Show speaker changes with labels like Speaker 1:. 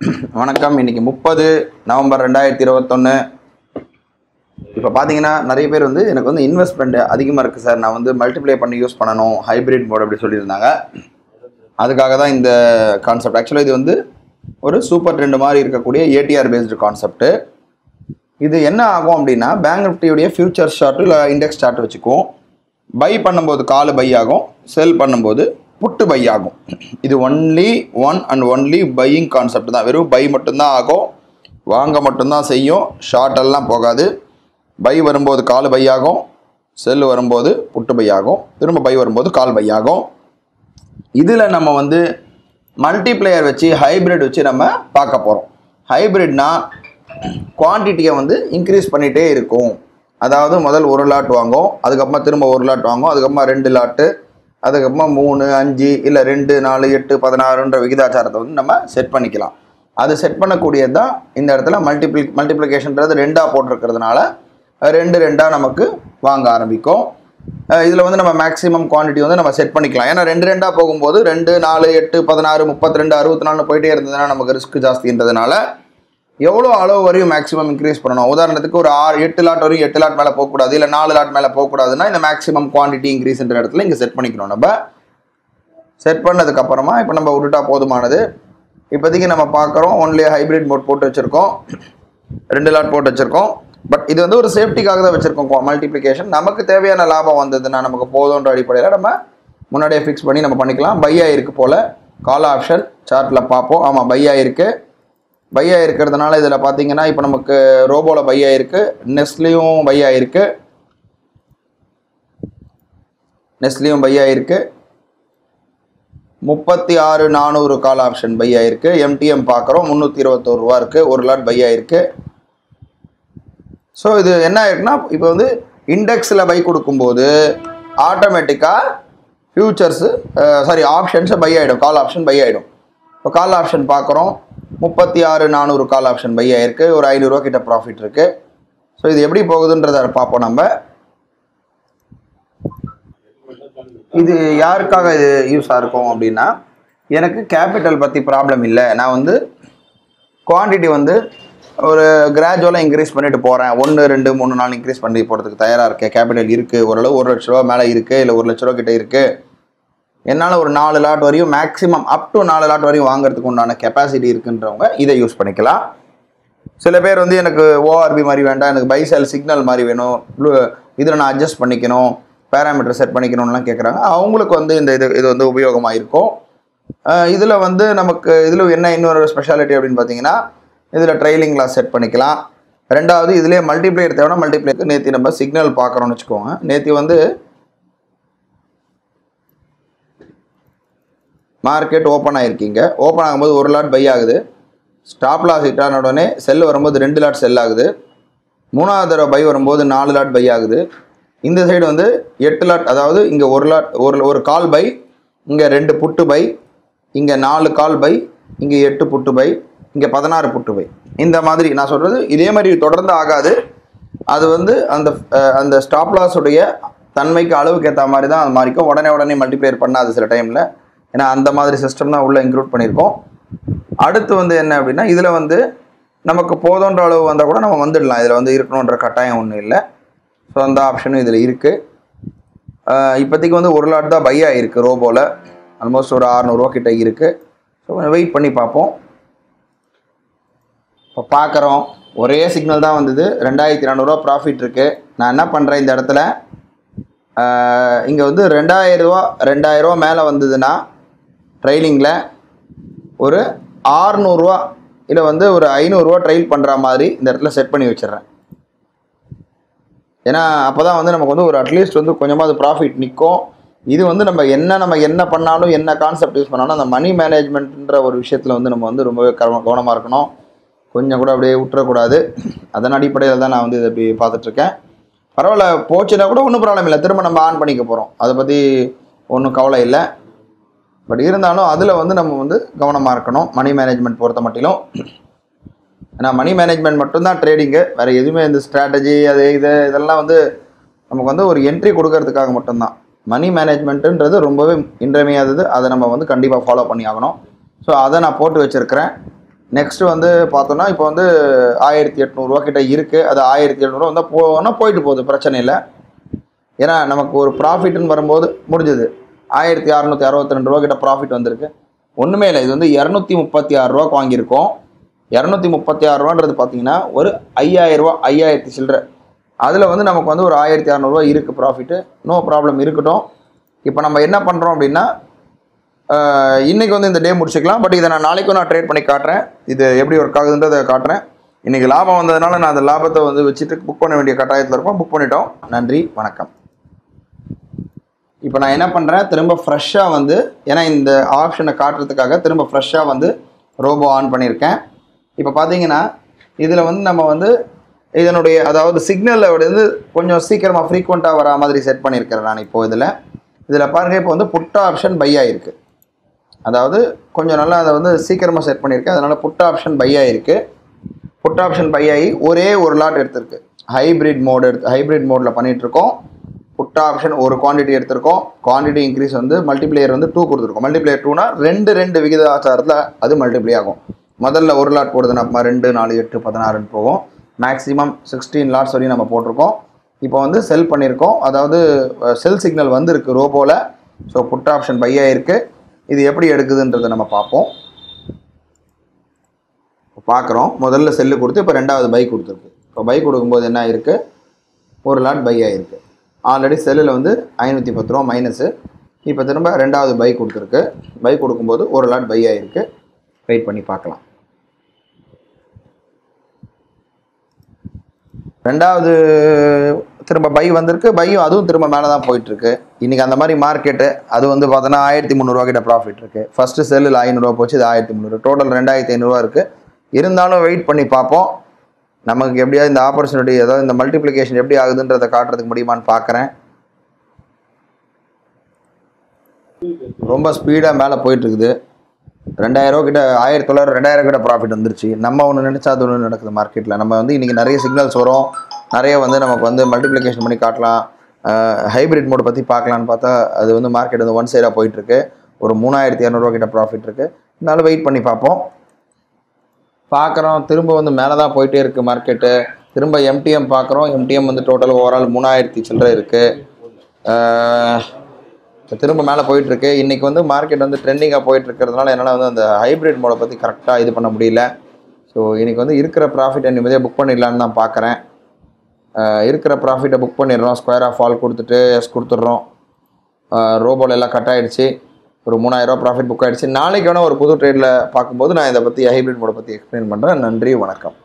Speaker 1: வணக்கம் இன்னைக்கு முப்பது நவம்பர் ரெண்டாயிரத்தி இருபத்தொன்று இப்போ பார்த்தீங்கன்னா நிறைய பேர் வந்து எனக்கு வந்து இன்வெஸ்ட்மெண்ட் அதிகமாக இருக்குது சார் நான் வந்து மல்டிப்ளை பண்ணி யூஸ் பண்ணணும் ஹைப்ரிட் மோட் அப்படி சொல்லியிருந்தாங்க அதுக்காக தான் இந்த கான்செப்ட் ஆக்சுவலாக இது வந்து ஒரு சூப்பர் ட்ரெண்ட் மாதிரி இருக்கக்கூடிய ஏடிஆர் பேஸ்டு கான்செப்ட்டு இது என்ன ஆகும் அப்படின்னா பேங்க் நிஃப்டியுடைய ஃபியூச்சர் ஷார்ட் இல்லை இண்டெக்ஸ் சார்ட் வச்சுக்குவோம் பை பண்ணும்போது காலு பை ஆகும் செல் பண்ணும்போது புட்டு பை ஆகும் இது only one and only buying concept தான் வெறும் பை மட்டும்தான் ஆகும் வாங்க மட்டும்தான் செய்யும் ஷார்ட் எல்லாம் போகாது பை வரும்போது கால் பை ஆகும் செல் வரும்போது புட்டு பை ஆகும் திரும்ப பை வரும்போது கால் பை ஆகும் இதில் நம்ம வந்து மல்டிப்ளேயர் வச்சு ஹைப்ரிட் வச்சு நம்ம பார்க்க போகிறோம் ஹைப்ரிட்னா குவான்டிட்டியை வந்து இன்க்ரீஸ் பண்ணிகிட்டே இருக்கும் அதாவது முதல் ஒரு லாட் வாங்கும் அதுக்கப்புறமா திரும்ப ஒரு லாட் வாங்கும் அதுக்கப்புறமா ரெண்டு லாட்டு அதுக்கப்புறமா மூணு அஞ்சு இல்லை ரெண்டு நாலு எட்டு பதினாறுன்ற விகிதாச்சாரத்தை வந்து நம்ம செட் பண்ணிக்கலாம் அது செட் பண்ணக்கூடியது தான் இந்த இடத்துல மல்டிப்ளி மல்டிப்ளிகேஷன்றது ரெண்டாக போட்டிருக்கிறதுனால ரெண்டு ரெண்டாக நமக்கு வாங்க ஆரம்பிக்கும் இதில் வந்து நம்ம மேக்ஸிமம் குவான்டிட்டி வந்து நம்ம செட் பண்ணிக்கலாம் ஏன்னா ரெண்டு ரெண்டாக போகும்போது ரெண்டு நாலு எட்டு பதினாறு முப்பத்தி ரெண்டு அறுபத்தி நாலு போயிட்டே இருந்ததுன்னா நமக்கு ரிஸ்க் ஜாஸ்தின்றதுனால எவ்வளோ அளவு வரையும் மேக்ஸிமம் இன்க்ரீஸ் பண்ணணும் உதாரணத்துக்கு ஒரு ஆறு எட்டு லாட் வரையும் எட்டு லாட் மேலே போகக்கூடாது இல்லை நாலு லாட் மேலே போகக்கூடாதுன்னா இந்த மேக்ஸிமம் குவான்டிட்டி இன்க்ரீஸ்ன்ற இடத்துல இங்கே செட் பண்ணிக்கணும் நம்ம செட் பண்ணதுக்கப்புறமா இப்போ நம்ம விட்டுட்டா போதுமானது இப்போதைக்கு நம்ம பார்க்குறோம் ஒன்லி ஹைப்ரிட் மோட் போட்டு வச்சுருக்கோம் ரெண்டு லாட் போட்டு வச்சுருக்கோம் பட் இது வந்து ஒரு சேஃப்டிக்காக தான் வச்சுருக்கோம் மல்டிப்ளிகேஷன் நமக்கு தேவையான லாபம் வந்ததுன்னா நமக்கு போதுன்ற அடிப்படையில் நம்ம முன்னாடியே ஃபிக்ஸ் பண்ணி நம்ம பண்ணிக்கலாம் பை ஆயிருக்கு போல் கால் ஆப்ஷன் சார்ட்டில் பார்ப்போம் ஆமாம் பை ஆயிருக்கு பை ஆயிருக்கிறதுனால இதில் பார்த்தீங்கன்னா இப்போ நமக்கு ரோபோவில் பை ஆயிருக்கு நெஸ்ட்லேயும் பை ஆயிருக்கு நெஸ்ட்லேயும் பை ஆயிருக்கு முப்பத்தி ஆறு நானூறு கால் ஆப்ஷன் பை ஆயிருக்கு எம்டிஎம் பார்க்குறோம் முந்நூற்றி இருபத்தோரு ரூபா இருக்குது ஒரு லாட் பை ஆயிருக்கு ஸோ இது என்ன ஆயிருக்குன்னா இப்போ வந்து இண்டெக்ஸில் பை கொடுக்கும்போது ஆட்டோமேட்டிக்காக ஃபியூச்சர்ஸு சாரி ஆப்ஷன்ஸை பை ஆகிடும் கால் ஆப்ஷன் பை ஆகிடும் இப்போ கால் ஆப்ஷன் பார்க்குறோம் முப்பத்தி ஆறு நானூறு கால் ஆப்ஷன் பை ஆயிருக்கு ஒரு ஐநூறுரூவா கிட்ட ப்ராஃபிட் இருக்குது ஸோ இது எப்படி போகுதுன்றத பார்ப்போம் நம்ம இது யாருக்காக இது யூஸாக இருக்கும் அப்படின்னா எனக்கு கேபிட்டல் பற்றி ப்ராப்ளம் இல்லை நான் வந்து குவான்டிட்டி வந்து ஒரு கிராஜுவலாக இன்க்ரீஸ் பண்ணிட்டு போகிறேன் ஒன்று ரெண்டு மூணு நாள் இன்க்ரீஸ் பண்ணி போகிறதுக்கு தயாராக இருக்கேன் கேபிட்டல் இருக்குது ஓரளவு ஒரு லட்ச ரூபா மேலே இருக்குது இல்லை ஒரு லட்ச ரூபா கிட்ட இருக்குது என்னால் ஒரு நாலு லாட் வரையும் மேக்ஸிமம் அப் டு நாலு லாட் வரையும் வாங்குறதுக்கு உண்டான கெப்பாசிட்டி இருக்குன்றவங்க இதை யூஸ் பண்ணிக்கலாம் சில பேர் வந்து எனக்கு ஓஆர்பி மாதிரி வேண்டாம் எனக்கு பைசெல் சிக்னல் மாதிரி வேணும் இதில் நான் அட்ஜஸ்ட் பண்ணிக்கணும் பேராமீட்டர் செட் பண்ணிக்கணும்லாம் கேட்குறாங்க அவங்களுக்கு வந்து இந்த இது இது வந்து உபயோகமாக இருக்கும் இதில் வந்து நமக்கு இதில் என்ன இன்னொரு ஸ்பெஷாலிட்டி அப்படின்னு பார்த்தீங்கன்னா இதில் ட்ரைலிங் கிளாஸ் செட் பண்ணிக்கலாம் ரெண்டாவது இதுலேயே மல்டிப்ளேயர் தேவைன்னா மல்டிப்ளேயருக்கு நேற்று நம்ம சிக்னல் பார்க்குறோம்னு வச்சுக்கோங்க நேற்று வந்து மார்க்கெட் ஓப்பன் ஆகிருக்கீங்க ஓப்பன் ஆகும்போது ஒரு லாட் பை ஆகுது ஸ்டாப் லாஸ் ஹிட் ஆன உடனே செல் வரும்போது ரெண்டு லாட் செல் ஆகுது மூணாவது தடவை பை வரும்போது நாலு லாட் பை ஆகுது இந்த சைடு வந்து எட்டு லாட் அதாவது இங்கே ஒரு லாட் ஒரு ஒரு கால் பை இங்கே ரெண்டு புட்டு பை இங்கே நாலு கால் பை இங்கே எட்டு புட்டு பை இங்கே பதினாறு புட்டு பை இந்த மாதிரி நான் சொல்கிறது இதே மாதிரி தொடர்ந்து ஆகாது அது வந்து அந்த அந்த ஸ்டாப் லாஸுடைய தன்மைக்கு அளவுக்கு ஏற்ற மாதிரி தான் அது மாறிக்கும் உடனே உடனே மல்டிப்ளேயர் பண்ணாது சில டைமில் ஏன்னா அந்த மாதிரி சிஸ்டம் தான் உள்ளே இன்க்ளூட் பண்ணியிருக்கோம் அடுத்து வந்து என்ன அப்படின்னா இதில் வந்து நமக்கு போதுன்ற அளவு வந்தால் கூட நம்ம வந்துடலாம் இதில் வந்து இருக்கணுன்ற கட்டாயம் ஒன்றும் இல்லை ஸோ அந்த ஆப்ஷனும் இதில் இருக்குது இப்போதைக்கு வந்து ஒரு லாட் தான் பை ஆகிருக்கு ரோபோவில் ஆல்மோஸ்ட் ஒரு அறநூறுவா கிட்ட இருக்குது ஸோ கொஞ்சம் வெயிட் பண்ணி பார்ப்போம் இப்போ பார்க்குறோம் ஒரே சிக்னல் தான் வந்தது ரெண்டாயிரத்தி நானூறுரூவா ப்ராஃபிட் இருக்குது நான் என்ன பண்ணுறேன் இந்த இடத்துல இங்கே வந்து ரெண்டாயிரரூவா ரெண்டாயிரரூவா மேலே வந்ததுன்னா ட்ரைலிங்கில் ஒரு ஆறுநூறுவா இல்லை வந்து ஒரு ஐநூறுரூவா ட்ரைல் பண்ணுற மாதிரி இந்த இடத்துல செட் பண்ணி வச்சிடுறேன் ஏன்னா அப்போ தான் வந்து நமக்கு வந்து ஒரு அட்லீஸ்ட் வந்து கொஞ்சமாக அது ப்ராஃபிட் நிற்கும் இது வந்து நம்ம என்ன நம்ம என்ன பண்ணாலும் என்ன கான்செப்ட் யூஸ் பண்ணாலும் அந்த மணி மேனேஜ்மெண்ட்ன்ற ஒரு விஷயத்தில் வந்து நம்ம வந்து ரொம்பவே கவனமாக இருக்கணும் கொஞ்சம் கூட அப்படியே விட்டுறக்கூடாது அதன் அடிப்படையில் தான் நான் வந்து இதை இப்படி பார்த்துட்ருக்கேன் பரவாயில்ல போச்சுன்னா கூட ஒன்றும் ப்ராப்ளம் இல்லை திரும்ப நம்ம ஆன் பண்ணிக்க போகிறோம் அதை பற்றி ஒன்றும் கவலை இல்லை பட் இருந்தாலும் அதில் வந்து நம்ம வந்து கவனமாக இருக்கணும் மணி மேனேஜ்மெண்ட் பொறுத்த மட்டிலும் ஏன்னா மணி மேனேஜ்மெண்ட் மட்டும்தான் ட்ரேடிங்கு வேறு எதுவுமே இந்த ஸ்ட்ராட்டஜி அது இது இதெல்லாம் வந்து நமக்கு வந்து ஒரு என்ட்ரி கொடுக்கறதுக்காக மட்டும்தான் மணி மேனேஜ்மெண்ட்டுன்றது ரொம்பவே இன்றியமையாதது அதை நம்ம வந்து கண்டிப்பாக ஃபாலோ பண்ணி ஆகணும் ஸோ அதை நான் போட்டு வச்சுருக்கிறேன் நெக்ஸ்ட் வந்து பார்த்தோன்னா இப்போ வந்து ஆயிரத்தி எட்நூறுரூவா கிட்ட இருக்குது அது ஆயிரத்தி எழுநூறுவா வந்தால் போனால் போயிட்டு போகுது பிரச்சனை இல்லை ஏன்னா நமக்கு ஒரு ப்ராஃபிட்னு வரும்போது முடிஞ்சது ஆயிரத்தி அறநூற்றி அறுபத்தி ரெண்டு ரூபா கிட்ட ப்ராஃபிட் வந்திருக்கு ஒன்றுமே இல்லை இது வந்து இரநூத்தி முப்பத்தி ஆறு ரூபாக்கு வாங்கியிருக்கோம் இரநூத்தி முப்பத்தி ஆறு ரூபான்றது பார்த்தீங்கன்னா ஒரு ஐயாயிரம் ரூபா ஐயாயிரத்தி சில்லற அதில் வந்து நமக்கு வந்து ஒரு ஆயிரத்தி அறநூறுவா இருக்குது ப்ராஃபிட்டு நோ ப்ராப்ளம் இருக்கட்டும் இப்போ நம்ம என்ன பண்ணுறோம் அப்படின்னா ஆஹ், இன்னைக்கு வந்து இந்த டே முடிச்சுக்கலாம் பட் இதை நான் நாளைக்கும் நான் ட்ரேட் பண்ணி காட்டுறேன் இது எப்படி ஒர்க் ஆகுதுன்றதை காட்டுறேன் இன்னைக்கு லாபம் வந்ததுனால நான் அந்த லாபத்தை வந்து வச்சுட்டு புக் பண்ண வேண்டிய கட்டாயத்தில் இருக்கோம் புக் பண்ணிட்டோம் நன்றி வணக்கம் இப்போ நான் என்ன பண்ணுறேன் திரும்ப ஃப்ரெஷ்ஷாக வந்து ஏன்னா இந்த ஆப்ஷனை காட்டுறதுக்காக திரும்ப ஃப்ரெஷ்ஷாக வந்து ரோபோ ஆன் பண்ணியிருக்கேன் இப்போ பார்த்தீங்கன்னா இதில் வந்து நம்ம வந்து இதனுடைய அதாவது சிக்னலில் வந்து கொஞ்சம் சீக்கிரமாக ஃப்ரீக்வெண்ட்டாக வரா மாதிரி செட் பண்ணியிருக்கிறேன் நான் இப்போ இதில் இதில் பாருங்கள் இப்போ வந்து புட் ஆப்ஷன் பை ஆயிருக்கு அதாவது கொஞ்சம் நல்லா அதை வந்து சீக்கிரமாக செட் பண்ணியிருக்கேன் அதனால் புட் ஆப்ஷன் பை ஆயிருக்கு புட் ஆப்ஷன் பை ஆகி ஒரே ஒரு லாட் எடுத்திருக்கு ஹைப்ரிட் மோட் எடுத்து ஹைப்ரிட் மோடில் பண்ணிகிட்ருக்கோம் புட் ஆப்ஷன் ஒரு குவாண்டிட்டி எடுத்திருக்கோம் குவாண்டிட்டி இன்க்ரீஸ் வந்து மல்டிப்ளேயர் வந்து டூ கொடுத்துருக்கோம் மல்டிப்ளேயர் டூனா ரெண்டு ரெண்டு விகிதாச்சாரத்தில் அது மல்டிப்ளை ஆகும் முதல்ல ஒரு லாட் போடுதுன்னா நம்ம ரெண்டு நாலு எட்டு பதினாறுன்னு போகும் மேக்ஸிமம் சிக்ஸ்டீன் லாட்ஸ் வரையும் நம்ம போட்டிருக்கோம் இப்போ வந்து செல் பண்ணியிருக்கோம் அதாவது செல் சிக்னல் வந்திருக்கு ரோபோவில் ஸோ புட் ஆப்ஷன் பை ஆயிருக்கு இது எப்படி எடுக்குதுன்றதை நம்ம பார்ப்போம் பார்க்குறோம் முதல்ல செல்லு கொடுத்து இப்போ ரெண்டாவது பைக் கொடுத்துருக்கு இப்போ பைக் கொடுக்கும்போது என்ன ஆயிருக்கு ஒரு லாட் பை ஆயிருக்கு ஆல்ரெடி செல்லில் வந்து ஐநூற்றி பத்து ரூபா மைனஸு இப்போ திரும்ப ரெண்டாவது பைக் கொடுத்துருக்கு பைக் கொடுக்கும்போது ஒரு லாட் பை ஆயிருக்கு வெயிட் பண்ணி பார்க்கலாம் ரெண்டாவது திரும்ப பை வந்திருக்கு பையும் அதுவும் திரும்ப மேலே தான் போயிட்டுருக்கு இன்றைக்கி அந்த மாதிரி மார்க்கெட்டு அது வந்து பார்த்தோன்னா ஆயிரத்தி முந்நூறுவா கிட்ட ப்ராஃபிட் இருக்குது ஃபஸ்ட்டு செல்லில் ஐநூறுரூவா போச்சு இது ஆயிரத்தி முந்நூறு டோட்டல் ரெண்டாயிரத்தி ஐநூறுரூவா இருக்குது இருந்தாலும் வெயிட் பண்ணி பார்ப்போம் நமக்கு எப்படியாவது இந்த ஆப்பர்ச்சுனிட்டி அதாவது இந்த மல்டிப்ளிகேஷன் எப்படி ஆகுதுன்றதை காட்டுறதுக்கு முடியுமான்னு பார்க்குறேன் ரொம்ப ஸ்பீடாக மேலே போயிட்டுருக்குது ரெண்டாயிரம் கிட்ட ஆயிரத்தி தொள்ளாயிரம் ரெண்டாயிரம் கிட்ட ப்ராஃபிட் வந்துருச்சு நம்ம ஒன்று நினச்சா அது ஒன்று நடக்குது மார்க்கெட்டில் நம்ம வந்து இன்றைக்கி நிறைய சிக்னல்ஸ் வரும் நிறைய வந்து நமக்கு வந்து மல்டிப்ளிகேஷன் பண்ணி காட்டலாம் ஹைப்ரிட் மோட் பற்றி பார்க்கலான்னு பார்த்தா அது வந்து மார்க்கெட் வந்து ஒன் சைடாக போயிட்டுருக்கு ஒரு மூணாயிரத்தி இரநூறுவா கிட்ட ப்ராஃபிட் இருக்குது இருந்தாலும் வெயிட் பண்ணி பார்ப்போம் பார்க்குறோம் திரும்ப வந்து மேலே தான் போயிட்டே இருக்குது மார்க்கெட்டு திரும்ப எம்டிஎம் பார்க்குறோம் எம்டிஎம் வந்து டோட்டல் ஓவரால் மூணாயிரத்தி சில்லற இருக்குது இப்போ திரும்ப மேலே போயிட்டுருக்கு இன்றைக்கி வந்து மார்க்கெட் வந்து ட்ரெண்டிங்காக போயிட்டு இருக்கிறதுனால என்னால் வந்து அந்த ஹைப்ரிட் மோடை பற்றி கரெக்டாக இது பண்ண முடியல ஸோ இன்றைக்கி வந்து இருக்கிற ப்ராஃபிட்டை நிம்மதியாக புக் பண்ணிடலான்னு தான் பார்க்குறேன் அஹ் இருக்கிற ப்ராஃபிட்டை புக் பண்ணிடுறோம் ஸ்கொயர் ஆஃப் ஆல் கொடுத்துட்டு எஸ் கொடுத்துட்றோம் ரோபோல எல்லாம் கட் ஆயிடுச்சு ஒரு மூணாயிரரூவா ப்ராஃபிட் புக் ஆயிடுச்சு நாளைக்கு வேணால் ஒரு புது ட்ரேடில் பார்க்கும்போது நான் இதை பற்றி ஹைப்ரிட் மோடை பற்றி எக்ஸ்பிளைன் பண்ணுறேன் நன்றி வணக்கம்